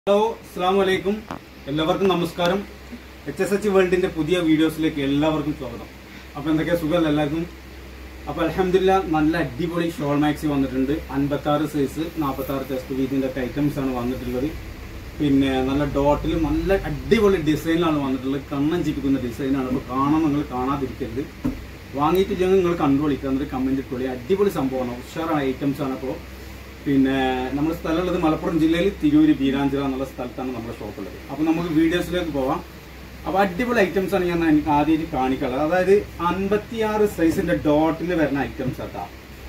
Hello അസ്സാം വലൈക്കും എല്ലാവർക്കും നമസ്കാരം എച്ച് എസ് എച്ച് വേൾഡിന്റെ പുതിയ വീഡിയോസിലേക്ക് എല്ലാവർക്കും സ്വാഗതം അപ്പൊ എന്തൊക്കെയാ സുഖമല്ല എല്ലാവർക്കും അപ്പൊ അലഹമില്ല നല്ല അടിപൊളി ഷോൾ മാക്സി വന്നിട്ടുണ്ട് അൻപത്തി ആറ് സൈസ് നാൽപ്പത്തി ആറ് ചെസ്റ്റ് വീതിന്റെ ഒക്കെ ഐറ്റംസ് ആണ് വന്നിട്ടുള്ളത് പിന്നെ നല്ല ഡോട്ടിൽ നല്ല അടിപൊളി ഡിസൈനിലാണ് വന്നിട്ടുള്ളത് കണ്ണൻ ചിപ്പിക്കുന്ന ഡിസൈനാണ് അപ്പോൾ കാണാൻ നിങ്ങൾ കാണാതിരിക്കരുത് വാങ്ങിയിട്ടില്ലെങ്കിൽ നിങ്ങൾ കണ്ടുപിടിക്കുക എന്നിട്ട് കമന്റ് ഇട്ടുള്ളി അടിപൊളി സംഭവമാണ് ഉഷാറായ ഐറ്റംസ് ആണ് അപ്പോൾ പിന്നെ നമ്മുടെ സ്ഥലമുള്ളത് മലപ്പുറം ജില്ലയിൽ തിരൂര് ബീരാഞ്ചിറ എന്നുള്ള സ്ഥലത്താണ് നമ്മുടെ ഷോപ്പുള്ളത് അപ്പോൾ നമുക്ക് വീഡിയോസിലേക്ക് പോവാം അപ്പോൾ അടിപൊളി ഐറ്റംസ് ആണ് ഞാൻ എനിക്ക് ആദ്യമായിട്ട് കാണിക്കാനുള്ളത് അതായത് അൻപത്തിയാറ് സൈസിന്റെ ഡോട്ടിൽ വരുന്ന ഐറ്റംസ് കേട്ടോ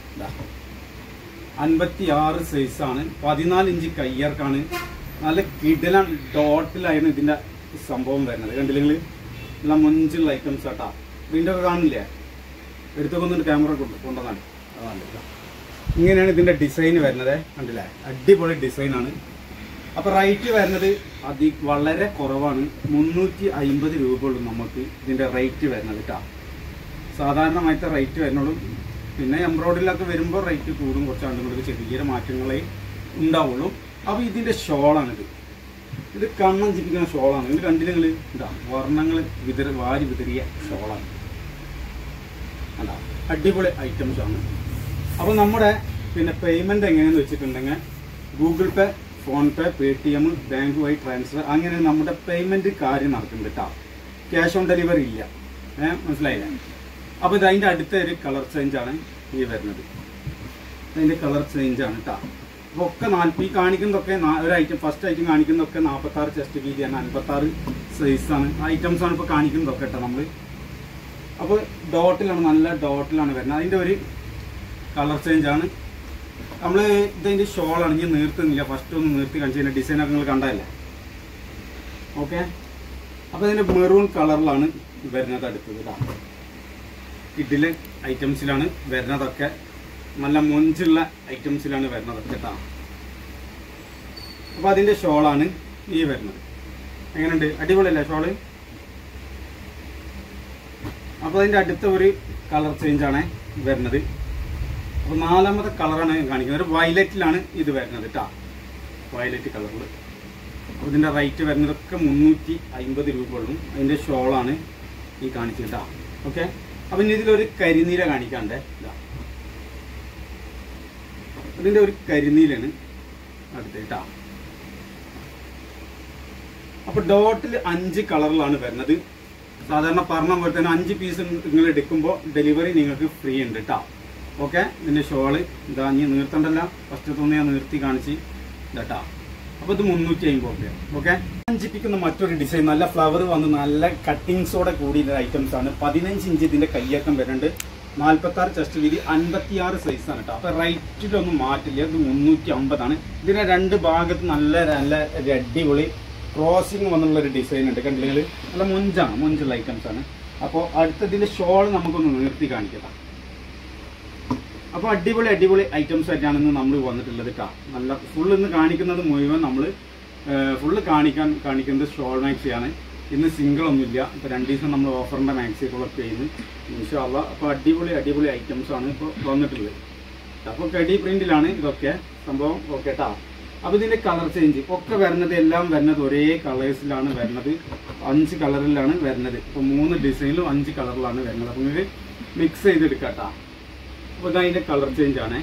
അൻപത്തിയാറ് സൈസാണ് പതിനാല് ഇഞ്ച് കയ്യർക്കാണ് നല്ല കിടലൻ ഡോട്ടിലായിരുന്നു ഇതിന്റെ സംഭവം വരുന്നത് കണ്ടില്ലെങ്കിൽ നല്ല മൊഞ്ചുള്ള ഐറ്റംസ് കേട്ടാ ഇതിന്റെ ഒക്കെ കാണില്ലേ എടുത്തൊക്കെ ഒന്നിട്ട് ക്യാമറ കൊണ്ട് കൊണ്ടുവന്നാണ് അതാണ് ഇതാ. ഇങ്ങനെയാണ് ഇതിന്റെ ഡിസൈൻ വരുന്നത് കണ്ടില്ലേ അടിപൊളി ഡിസൈനാണ് അപ്പൊ റേറ്റ് വരുന്നത് അതി വളരെ കുറവാണ് മുന്നൂറ്റി അമ്പത് രൂപ ഉള്ളൂ നമുക്ക് ഇതിന്റെ റേറ്റ് വരുന്നത് കേട്ടോ സാധാരണമായിട്ട് റേറ്റ് വരുന്നുള്ളൂ പിന്നെ എംബ്രോയിഡറിലൊക്കെ വരുമ്പോൾ റേറ്റ് കൂടും കുറച്ച് ആണ്ടുകൾക്ക് ചെറിയ മാറ്റങ്ങളെ ഉണ്ടാവുള്ളൂ അപ്പൊ ഇതിന്റെ ഷോളാണിത് ഇത് കണ്ണം ചിപ്പിക്കുന്ന ഷോളാണ് ഇത് കണ്ടില്ലെങ്കിൽ ഇതാ വർണ്ണങ്ങൾ വിതര വാരി വിതറിയ ഷോളാണ് അല്ല അടിപൊളി ഐറ്റംസ് ആണ് അപ്പോൾ നമ്മുടെ പിന്നെ പേയ്മെന്റ് എങ്ങനെയെന്ന് വെച്ചിട്ടുണ്ടെങ്കിൽ Google Pay PhonePe Paytm bank വഴി ട്രാൻസ്ഫർ അങ്ങനെ നമ്മുടെ പേയ്മെന്റ് കാര്യം നടക്കുന്നുണ്ട് കേട്ടോ ക്യാഷ് ഓൺ ഡെലിവറി ഇല്ല ഏഹ് മനസ്സിലായില്ലേ അപ്പോൾ ഇത് അതിന്റെ അടുത്ത ഒരു കളർ ചേഞ്ച് ആണ് ഈ വരുന്നത് അതിന്റെ കളർ ചേഞ്ച് ആണ് കേട്ടോ അപ്പോൾ ഒക്കെ നാൽപ്പത് ഈ കാണിക്കുന്നതൊക്കെ നാ- ഒരു ഐറ്റം ഫസ്റ്റ് ഐറ്റം കാണിക്കുന്നതൊക്കെ നാൽപ്പത്തി ആറ് ചെസ്റ്റ് വീതിയാണ് അൻപത്തി ആറ് സൈസാണ് ഐറ്റംസ് ആണ് ഇപ്പോൾ കാണിക്കുന്നതൊക്കെ കേട്ടോ നമ്മൾ അപ്പോൾ ഡോട്ടിലാണ് നല്ല ഡോട്ടിലാണ് വരുന്നത് അതിൻ്റെ ഒരു കളർ ചേഞ്ച് ആണ് നമ്മൾ ഇതിൻ്റെ ഷോളാണ് ഇനി നീർത്തുന്നില്ല ഫസ്റ്റ് ഒന്ന് നിർത്തി കാണിച്ചു കഴിഞ്ഞാൽ ഡിസൈനൊക്കെ നിങ്ങൾ കണ്ടതല്ലേ ഓക്കെ അപ്പോൾ ഇതിൻ്റെ മെറൂൺ കളറിലാണ് വരുന്നത് അടുത്തത് കേട്ടോ ഇതിലെ ഐറ്റംസിലാണ് വരുന്നതൊക്കെ നല്ല മൊഞ്ചുള്ള ഐറ്റംസിലാണ് വരുന്നതൊക്കെ കേട്ടോ അപ്പോൾ അതിൻ്റെ ഷോളാണ് ഈ വരുന്നത് എങ്ങനെയുണ്ട് അടിപൊളിയല്ലേ ഷോള് അപ്പോൾ അതിൻ്റെ അടുത്ത ഒരു കളർ ചേഞ്ച് ആണ് വരുന്നത് അപ്പോൾ നാലാമത്തെ കളറാണ് ഞാൻ കാണിക്കുന്നത് ഒരു വയലറ്റിലാണ് ഇത് വരുന്നത് കേട്ടോ വയലറ്റ് കളറിൽ അപ്പോൾ ഇതിൻ്റെ റേറ്റ് വരുന്നതൊക്കെ മുന്നൂറ്റി അമ്പത് രൂപ ഉള്ളൂ അതിൻ്റെ ഷോളാണ് ഈ കാണിച്ചത് കേട്ടോ ഓക്കെ അപ്പം ഇനി ഇതിലൊരു കരിനീല കാണിക്കാണ്ടേ ഇതാ ഇതിൻ്റെ ഒരു കരിനീലാണ് അടുത്ത് കേട്ടോ അപ്പോൾ ഡോട്ടിൽ അഞ്ച് കളറിലാണ് വരുന്നത് സാധാരണ പറഞ്ഞ പോലെ തന്നെ അഞ്ച് പീസ് നിങ്ങൾ എടുക്കുമ്പോൾ ഡെലിവറി നിങ്ങൾക്ക് ഫ്രീ ഉണ്ട് കേട്ടോ ഓക്കെ ഇതിന്റെ ഷോള് ഇതാ നീ നീർത്തണ്ടല്ല ഫസ്റ്റ് തോന്നി ഞാൻ നിർത്തി കാണിച്ച് ഇതാട്ടാ അപ്പോൾ ഇത് മുന്നൂറ്റി അമ്പത് രൂപ ഓക്കെ അഞ്ചിപ്പിക്കുന്ന മറ്റൊരു ഡിസൈൻ നല്ല ഫ്ലവർ വന്ന് നല്ല കട്ടിങ്സോടെ കൂടിയ ഐറ്റംസ് ആണ് പതിനഞ്ച് ഇഞ്ച് ഇതിന്റെ കയ്യേക്കം വരുന്നുണ്ട് നാൽപ്പത്തി ആറ് ചെസ്റ്റ് വീതി അൻപത്തിയാറ് സൈസ് ആണ് കേട്ടോ അപ്പൊ റൈറ്റിലൊന്നും മാറ്റില്ല ഇത് മുന്നൂറ്റി അമ്പതാണ് ഇതിന്റെ രണ്ട് ഭാഗത്ത് നല്ല നല്ല ഒരു അടിപൊളി ക്രോസിങ് വന്നുള്ള ഒരു ഡിസൈൻ ഉണ്ട് കണ്ടില്ലെങ്കിൽ നല്ല മുഞ്ചാണ് മുഞ്ചുള്ള ഐറ്റംസ് ആണ് അപ്പോൾ അടുത്തതിന്റെ ഷോൾ നമുക്കൊന്ന് നിർത്തി കാണിക്കാം അപ്പോൾ അടിപൊളി അടിപൊളി ഐറ്റംസ് ആയിട്ടാണ് ഇന്ന് നമ്മൾ വന്നിട്ടുള്ളത് കേട്ടോ നല്ല ഫുൾ ഇന്ന് കാണിക്കുന്നത് മുഴുവൻ നമ്മൾ ഫുള്ള് കാണിക്കാൻ കാണിക്കുന്നത് ഷോൾ മാക്സിയാണ് ഇന്ന് സിംഗിൾ ഒന്നുമില്ല ഇപ്പോൾ രണ്ട് ദിവസം നമ്മൾ ഓഫറിൻ്റെ മാക്സികളൊക്കെ ചെയ്യുന്നു ഇൻഷാല്ല അപ്പോൾ അടിപൊളി അടിപൊളി ഐറ്റംസ് ആണ് ഇപ്പോൾ വന്നിട്ടുള്ളത് അപ്പോൾ കടി പ്രിന്റിലാണ് ഇതൊക്കെ സംഭവം ഓക്കെ കേട്ടോ അപ്പോൾ ഇതിന്റെ കളർ ചേഞ്ച് ഒക്കെ വരുന്നത് എല്ലാം വരുന്നത് ഒരേ കളേഴ്സിലാണ് വരുന്നത് അഞ്ച് കളറിലാണ് വരുന്നത് ഇപ്പോൾ മൂന്ന് ഡിസൈനിലും അഞ്ച് കളറിലാണ് വരുന്നത് അപ്പോൾ നിങ്ങൾക്ക് മിക്സ് ചെയ്തെടുക്കാം കേട്ടോ അപ്പോൾ ഇത് അതിന്റെ കളർ ചേഞ്ച് ആണ്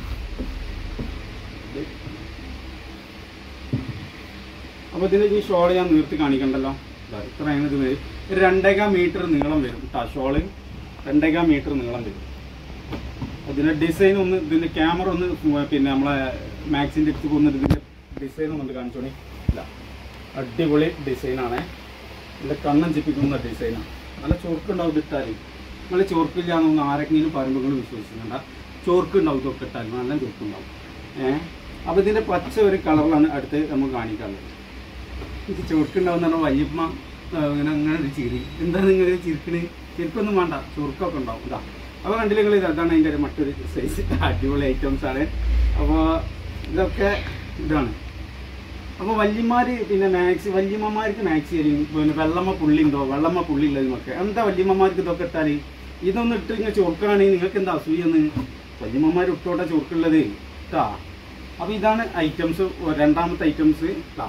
അപ്പോൾ ഇതിന്റെ ഈ ഷോൾ ഞാൻ നിർത്തി കാണിക്കണ്ടല്ലോ ദാ ഇത്രയാണ് ഇത് വരും ഒരു രണ്ടേകാൽ മീറ്റർ നീളം വരും കേട്ടോ ഷോള് രണ്ടേകാൽ മീറ്റർ നീളം വരും അതിന്റെ ഡിസൈൻ ഒന്ന് ഇതിന്റെ ക്യാമറ ഒന്ന് പിന്നെ നമ്മളെ മാക്സിന്റെ അടുത്ത് പോകുന്നിട്ട് ഇതിന്റെ ഡിസൈൻ ഒന്ന് കാണിച്ചോണി ഇല്ല അടിപൊളി ഡിസൈനാണ് ഇതിന്റെ കണ്ണം ചിപ്പിക്കുന്ന ഡിസൈനാണ് നല്ല ചൊറുക്കുണ്ടാവും ഇട്ടാൽ നിങ്ങൾ ചൊറുക്കില്ല എന്നൊന്നും ആരെങ്കിലും പറയുമ്പോൾ നിങ്ങൾ വിശ്വസിക്കുന്നുണ്ട ചോർക്കുണ്ടാവും ഇതൊക്കെ ഇട്ടാൽ നല്ല ചൊറുക്കുണ്ടാവും ഏഹ് അപ്പോൾ ഇതിന്റെ പച്ച ഒരു കളറിലാണ് അടുത്ത് നമുക്ക് കാണിക്കാനുള്ളത് ഇത് ചൊറുക്കുണ്ടാവും എന്ന് പറഞ്ഞാൽ വയ്യമ്മ ആ, ഇങ്ങനെ അങ്ങനെ ഒരു ചിരി എന്താണ് നിങ്ങൾ ചിരിക്കണ് ചിരിക്കൊന്നും വേണ്ട ചൊറുക്കൊക്കെ ഉണ്ടാവും ഇതാ അപ്പോൾ കണ്ടില്ല നിങ്ങൾ ഇത് അതാണ് അതിൻ്റെ ഒരു മറ്റൊരു സൈസ് അടിപൊളി ഐറ്റംസ് ആണ് അപ്പോൾ ഇതൊക്കെ ഇതാണ് അപ്പോൾ വല്യമാര് പിന്നെ മാക്സി വല്യമ്മമാർക്ക് മാക്സി ആയിരിക്കും പിന്നെ വെള്ളമ്മ പുള്ളി ഉണ്ടോ വെള്ളമ്മ പുള്ളി ഉള്ളതുമൊക്കെ എന്താ വല്യമ്മമാർക്ക് ഇതൊക്കെ ഇട്ടാൽ ഇതൊന്നും ഇട്ട് ഇങ്ങനെ ചൊറുക്കാണെങ്കിൽ നിങ്ങൾക്ക് എന്താ അസൂയെന്ന് വല്യമ്മമാർ ഇട്ടോട്ടെ ചൊറുക്കുള്ളത് കേട്ടാ അപ്പോൾ ഇതാണ് ഐറ്റംസ് രണ്ടാമത്തെ ഐറ്റംസ് കേട്ടാ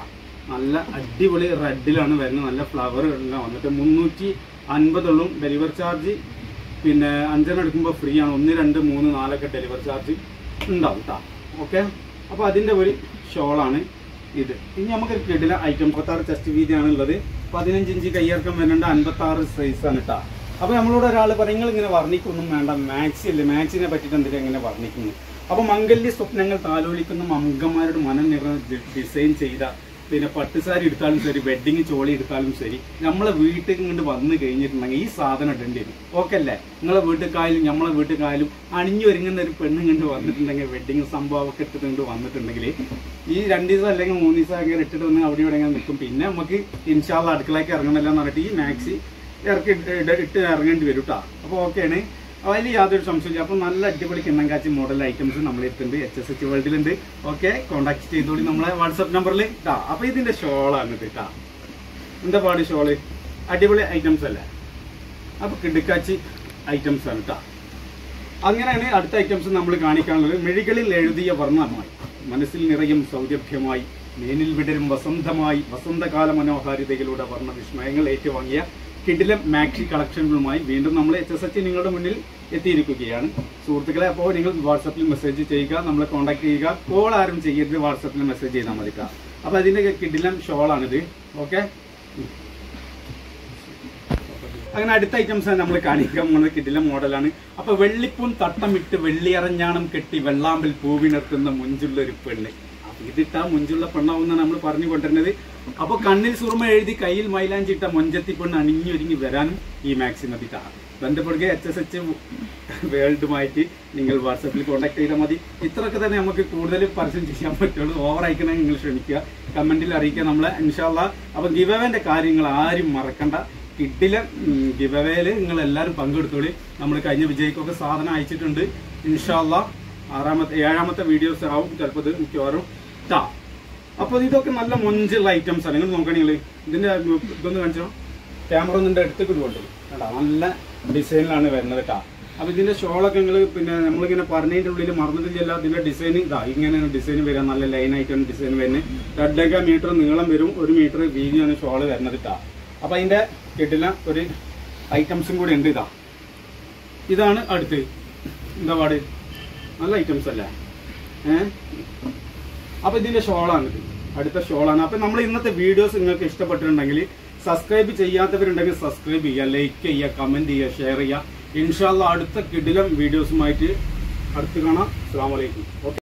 നല്ല അടിപൊളി റെഡിലാണ് വരുന്നത് നല്ല ഫ്ലവർ വന്നിട്ട് മുന്നൂറ്റി അൻപതുള്ളും ഡെലിവറി ചാർജ് പിന്നെ അഞ്ചെണ്ണം എടുക്കുമ്പോൾ ഫ്രീ ആണ് ഒന്ന് രണ്ട് മൂന്ന് നാലൊക്കെ ഡെലിവറി ചാർജ് ഉണ്ടാവും കേട്ടോ ഓക്കെ അപ്പോൾ അതിൻ്റെ ഒരു ഷോളാണ് ഇത് ഇനി നമുക്ക് കിടില ഐറ്റം മുപ്പത്താറ് ചെസ്റ്റ് വീതിയാണ് ഉള്ളത് പതിനഞ്ച് ഇഞ്ച് കയ്യിറക്കം വരുന്നുണ്ട് അൻപത്താറ് സൈസാണ് കേട്ടോ അപ്പോൾ നമ്മളോട് ഒരാൾ പറയും നിങ്ങൾ ഇങ്ങനെ വർണ്ണിക്കൊന്നും വേണ്ട മാക്സി അല്ലേ മാക്സിനെ പറ്റിയിട്ട് എന്തിനാ ഇങ്ങനെ വർണ്ണിക്കുന്നു അപ്പോൾ മംഗല്യ സ്വപ്നങ്ങൾ താലോലിക്കുന്ന മംഗന്മാരുടെ മനം നിറ ഡിസൈൻ ചെയ്ത പിന്നെ പട്ടുസാരി എടുത്താലും ശരി വെഡിങ് ചോളി എടുത്താലും ശരി നമ്മളെ വീട്ടിൽ ഇങ്ങോട്ട് വന്ന് കഴിഞ്ഞിട്ടുണ്ടെങ്കിൽ ഈ സാധനം ഇടേണ്ടി വരും ഓക്കെ അല്ലേ നിങ്ങളെ വീട്ടിൽക്കായാലും നമ്മളെ വീട്ടിൽക്കായാലും അണിഞ്ഞൊരുങ്ങുന്ന ഒരു പെണ്ണ് ഇങ്ങോട്ട് വന്നിട്ടുണ്ടെങ്കിൽ വെഡിങ് സംഭവമൊക്കെ ഇട്ടിട്ട് ഇങ്ങോട്ട് വന്നിട്ടുണ്ടെങ്കിൽ ഈ രണ്ട് ദിവസം അല്ലെങ്കിൽ മൂന്ന് ദിവസം അങ്ങനെ ഇട്ടിട്ട് വന്ന് അവിടെ ഇവിടെ ഇങ്ങനെ നിൽക്കും പിന്നെ നമുക്ക് ഇൻഷാള്ള അടുക്കളയ്ക്ക് ഇറങ്ങണമല്ലോ എന്ന് പറഞ്ഞിട്ട് ഈ മാക്സി ഇറക്കി ഇട്ട് ഇട്ട് ഇട്ട് ഇറങ്ങേണ്ടി വരും കേട്ടോ അപ്പോൾ ഓക്കെയാണ് അതിൽ യാതൊരു സംശയമില്ല അപ്പോൾ നല്ല അടിപൊളി കിണ്ണങ്കാച്ചി മോഡൽ ഐറ്റംസ് നമ്മൾ എത്തുന്നുണ്ട് എച്ച് എസ് എച്ച് വേൾഡിലുണ്ട് ഓക്കെ കോൺടാക്ട് ചെയ്തോളി നമ്മളെ വാട്സപ്പ് നമ്പറിൽ ഇട്ടാ അപ്പോൾ ഇതിൻ്റെ ഷോളാണ് ഇത് കേട്ടാ എന്താ പാട് ഷോള് അടിപൊളി ഐറ്റംസ് അല്ലേ അപ്പോൾ കിടുക്കാച്ചി ഐറ്റംസ് ആണ് കേട്ടോ അങ്ങനെയാണ് അടുത്ത ഐറ്റംസ് നമ്മൾ കാണിക്കാനുള്ളത് മെഴികളിൽ എഴുതിയ വർണ്ണമായി മനസ്സിൽ നിറയും സൗരഭ്യമായി മേനിൽ വിടരും വസന്തമായി വസന്തകാല മനോഹാരിതയിലൂടെ വർണ്ണ വിസ്മയങ്ങൾ ഏറ്റുവാങ്ങിയ കിഡിലം മാക്സി കളക്ഷനുകളുമായി വീണ്ടും നമ്മൾ എച്ച് എസ് എച്ച് നിങ്ങളുടെ മുന്നിൽ എത്തിയിരിക്കുകയാണ് സുഹൃത്തുക്കളെ അപ്പോൾ നിങ്ങൾ വാട്സപ്പിൽ മെസ്സേജ് ചെയ്യുക നമ്മളെ കോൺടാക്ട് ചെയ്യുക കോൾ ആരും ചെയ്യരുത് വാട്സപ്പിൽ മെസ്സേജ് ചെയ്താൽ മതി ട്ടാ. അപ്പോൾ അതിൻ്റെ കിഡിലം ഷോളാണിത് ഓക്കെ അങ്ങനെ അടുത്ത ഐറ്റംസ് നമ്മൾ കാണിക്കാൻ പോകുന്നത് കിടില മോഡലാണ് അപ്പൊ വെള്ളിപ്പൂൻ തട്ടമിട്ട് വെള്ളിയറഞ്ഞാണം കെട്ടി വെള്ളാമ്പൽ പൂവിനർത്തുന്ന മുഞ്ചുള്ള ഒരു പെണ്ണ് അപ്പൊ ഇതിട്ടാ മുഞ്ചുള്ള പെണ്ണാവുന്നാണ് നമ്മൾ പറഞ്ഞു കൊണ്ടിരുന്നത് അപ്പൊ കണ്ണിൽ സുറുമ എഴുതി കയ്യിൽ മൈലാഞ്ചിട്ട മൊഞ്ചത്തി പെണ്ണ് അണിഞ്ഞൊരുങ്ങി വരാനും ഈ മാക്സിമം എത്തിട്ടാ ബന്ധപ്പെടുക എച്ച് എസ് എച്ച് വേൾഡുമായിട്ട് നിങ്ങൾ വാട്സപ്പിൽ കോൺടാക്ട് ചെയ്താൽ മതി ഇത്രയൊക്കെ തന്നെ നമുക്ക് കൂടുതൽ പരസ്യം ചെയ്യാൻ പറ്റുള്ളൂ ഓവർ അയക്കണമെങ്കിൽ നിങ്ങൾ ശ്രമിക്കുക കമന്റിൽ അറിയിക്കുക നമ്മളെ ഇൻഷാല്ല അപ്പൊ ഗിവവേന്റെ കാര്യങ്ങൾ ആരും മറക്കണ്ട കിട്ടില്ല ഗിവവേല് നിങ്ങൾ എല്ലാവരും പങ്കെടുത്തോളി നമ്മൾ കഴിഞ്ഞ വിജയിക്കൊക്കെ സാധനം അയച്ചിട്ടുണ്ട് ഇൻഷാല്ല ആറാമത്തെ ഏഴാമത്തെ വീഡിയോസ് ആവും ചിലപ്പോൾ ഇത് മിക്കവാറും ടാ അപ്പോൾ ഇതൊക്കെ നല്ല മൊഞ്ചുള്ള ഐറ്റംസ് ആണ് നിങ്ങൾ നോക്കണെങ്കിൽ ഇതിന്റെ ഇതൊന്ന് കാണിച്ചോ ക്യാമറ ഒന്നിന്റെ അടുത്തേക്ക് ഇടുകൊണ്ട് കേട്ടോ നല്ല ഡിസൈനിലാണ് വരുന്നത് കേട്ടോ അപ്പൊ ഇതിന്റെ ഷോളൊക്കെ നിങ്ങൾ പിന്നെ നമ്മളിങ്ങനെ പറഞ്ഞതിന്റെ ഉള്ളിൽ മറന്നിട്ടില്ല ഇതിന്റെ ഡിസൈൻ ഇതാ ഇങ്ങനെയാണ് ഡിസൈൻ വരിക നല്ല ലൈൻ ആയിട്ടാണ് ഡിസൈൻ വരുന്നത് രണ്ടര മീറ്റർ നീളം വരും ഒരു മീറ്റർ വീതിയാണ് ഷോള് വരുന്നത് കേട്ടോ അപ്പൊ അതിന്റെ കിട്ടില്ല ഒരു ഐറ്റംസും കൂടി ഉണ്ട് ഇതാ ഇതാണ് അടുത്ത് എന്താ പാട് നല്ല ഐറ്റംസ് അല്ലേ ഏഹ് അപ്പൊ ഇതിന്റെ ഷോളാണ് ഇത് അടുത്ത ഷോളാണ് അപ്പൊ നമ്മൾ ഇന്നത്തെ വീഡിയോസ് നിങ്ങൾക്ക് ഇഷ്ടപ്പെട്ടിട്ടുണ്ടെങ്കിൽ സബ്സ്ക്രൈബ് ചെയ്യാത്തവരുണ്ടെങ്കിൽ സബ്സ്ക്രൈബ് ചെയ്യുക ലൈക്ക് ചെയ്യുക കമന്റ് ചെയ്യുക ഷെയർ ചെയ്യുക ഇൻഷാല്ല അടുത്ത കിടിലം വീഡിയോസുമായിട്ട് അടുത്ത് കാണാം അസ്സാം വലൈക്കും ഓക്കെ